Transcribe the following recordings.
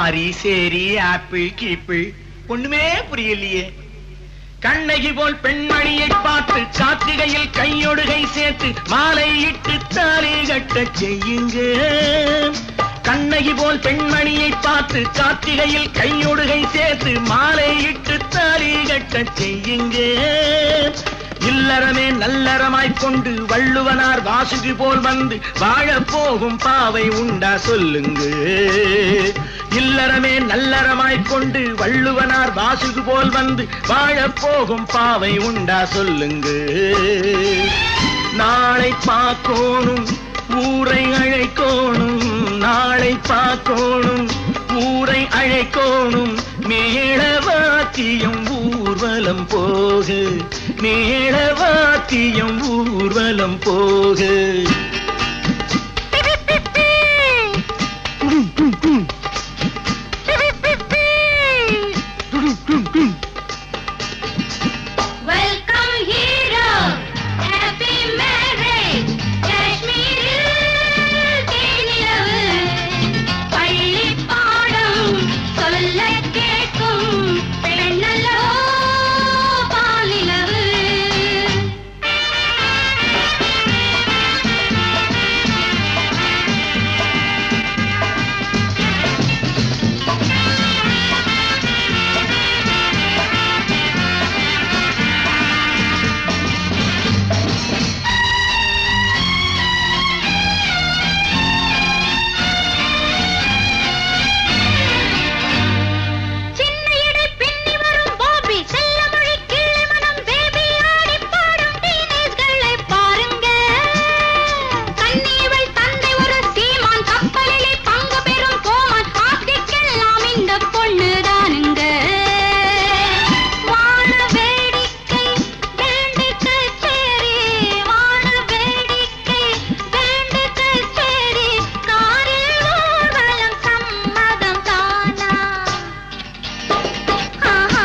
sorry சேரி apple கீப்பிள் ஒண்ணுமே புரியலையே கண்ணகி போல் பெண்மணியை பார்த்து கார்த்திகையில் கையொடுகை சேர்த்து மாலை இட்டு தாலி கட்ட செய்யுங்க கண்ணகி போல் பெண்மணியை பார்த்து கார்த்திகையில் கையொடுகை சேர்த்து மாலை இட்டு தாலி கட்ட செய்யுங்க இல்லறமே நல்லறமாய்க் கொண்டு வள்ளுவனார் வாசுகி போல் வந்து வாழப் போகும் பாவை உண்டா சொல்லுங்க இல்லறமே நல்லறமாய்க் கொண்டு வள்ளுவனார் வாசுகி போல் வந்து வாழப் போகும் பாவை உண்டா சொல்லுங்க நாளை பார்க்கோணும் ஊரை அழைக்கோணும் நாளை பார்க்கோணும் ஊரை அழைக்கோணும் மேளவாத்தியம் ஊர்வலம் போக மேளவாத்தியம் ஊர்வலம் போக வெல்கம் ஹீரோ ஹாப்பி மேரேஜ் காஷ்மீரில் தேனிலவு பள்ளி பாடம் சொல்ல கேட்கும் பெண்ணல்லோ பாலிலவு சின்ன இடை பின்னி வரும் பாபி செல்ல மொழி கிள்ளி மனம் பேபி ஆடி பாடும் டீனேஜ்களை பாருங்க கன்னியவள் தந்தை ஒரு சீமான் கப்பலிலே பங்கு பெறும் கோமான் ஆப்திக்கெல்லாம் இந்த பொண்ணு தானுங்க வான வேடிக்கை வேண்டு கச்சேரி வான வேடிக்கை வேண்டு கச்சேரி காரில் ஊர்வலம் சம்மதம் தானா ஆஹா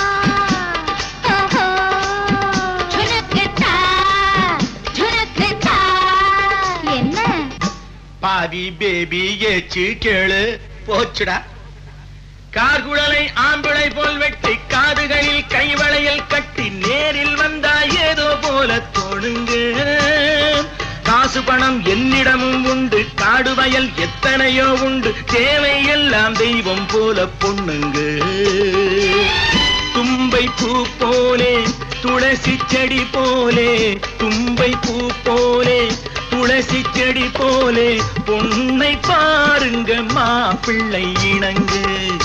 ஓஹோ ஜுனக்கத்தா ஜுனக்கத்தா என்ன பாவி பேபி ஏச்சு கேளு போச்சுடா கார்குழலை ஆம்பிளை போல் வெட்டி காதுகளில் கைவளையல் கட்டி நேரில் வந்தா ஏதோ போல தோணுங்க காசு பணம் என்னிடமும் உண்டு காடு வயல் எத்தனையோ உண்டு தேவை எல்லாம் தெய்வம் போல பொண்ணுங்க தும்பை பூ போலே துளசி செடி போலே தும்பை பூ போலே துளசி செடி போலே பொன்னை பாருங்க மாப்பிள்ளை இணங்கு